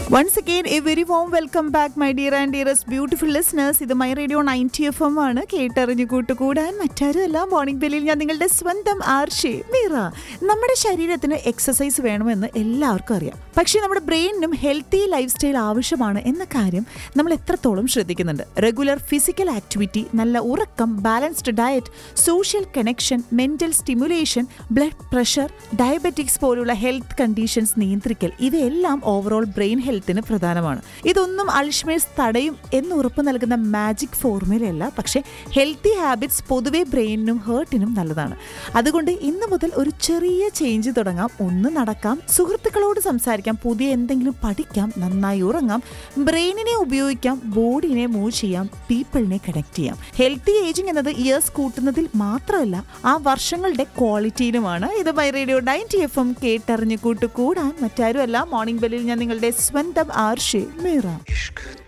once again a very warm welcome back my dear and dearest beautiful listeners ഇത് my radio ninety F M ആണ് കേട്ടറിഞ്ഞു കൂട്ടുകൂടാൻ മറ്റാരും അല്ല മോർണിംഗ് ബെല്ലിൽ ഞാൻ നിങ്ങളുടെ സ്വന്തം ആർഷി മീറ നമ്മുടെ ശരീരത്തിന് എക്സസൈസ് വേണമെന്ന് എല്ലാവർക്കും അറിയാം പക്ഷേ നമ്മുടെ ബ്രെയിനിനും ഹെൽത്തി ലൈഫ് സ്റ്റൈൽ ആവശ്യമാണ് എന്ന കാര്യം നമ്മൾ എത്രത്തോളം ശ്രദ്ധിക്കുന്നുണ്ട് റെഗുലർ ഫിസിക്കൽ ആക്ടിവിറ്റി നല്ല ഉറക്കം balanced diet social connection mental stimulation blood pressure diabetics പോലുള്ള ഹെൽത്ത് കണ്ടീഷൻസ് നിയന്ത്രിക്കൽ ഇവയെല്ലാം ഓവറോൾ ബ്രെയിൻ ഹെൽത്തിന് പ്രധാനമാണ് ഇതൊന്നും അൾഷ്മേഴ്സ് തടയും എന്ന് ഉറപ്പ് നൽകുന്ന മാജിക് ഫോർമുലയല്ല പക്ഷേ ഹെൽത്തി ഹാബിറ്റ്സ് പൊതുവെ ബ്രെയിനിനും ഹേർട്ടിനും നല്ലതാണ് അതുകൊണ്ട് ഇന്ന് മുതൽ ഒരു ചെറിയ ചേഞ്ച് തുടങ്ങാം ഒന്ന് നടക്കാം സുഹൃത്തുക്കളോട് സംസാരിക്കാം പുതിയ എന്തെങ്കിലും പഠിക്കാം നന്നായി ഉറങ്ങാം ബ്രെയിനിനെ ഉപയോഗിക്കാം ബോഡിനെ മൂവ് ചെയ്യാം പീപ്പിളിനെ കണക്ട് ചെയ്യാം ഹെൽത്തി ഏജിങ് എന്നത് ഇയേഴ്സ് കൂട്ടുന്നതിൽ മാത്രമല്ല ആ വർഷങ്ങളുടെ ക്വാളിറ്റിയിലുമാണ് ഇത് my radio ninety F M കേട്ടറിഞ്ഞ് കൂട്ടുകൂടാൻ മറ്റാരുമല്ല മോർണിംഗ് ബെല്ലിൽ ഞാൻ നിങ്ങളുടെ സ്വന്തം ആർഷി മീറ इश्क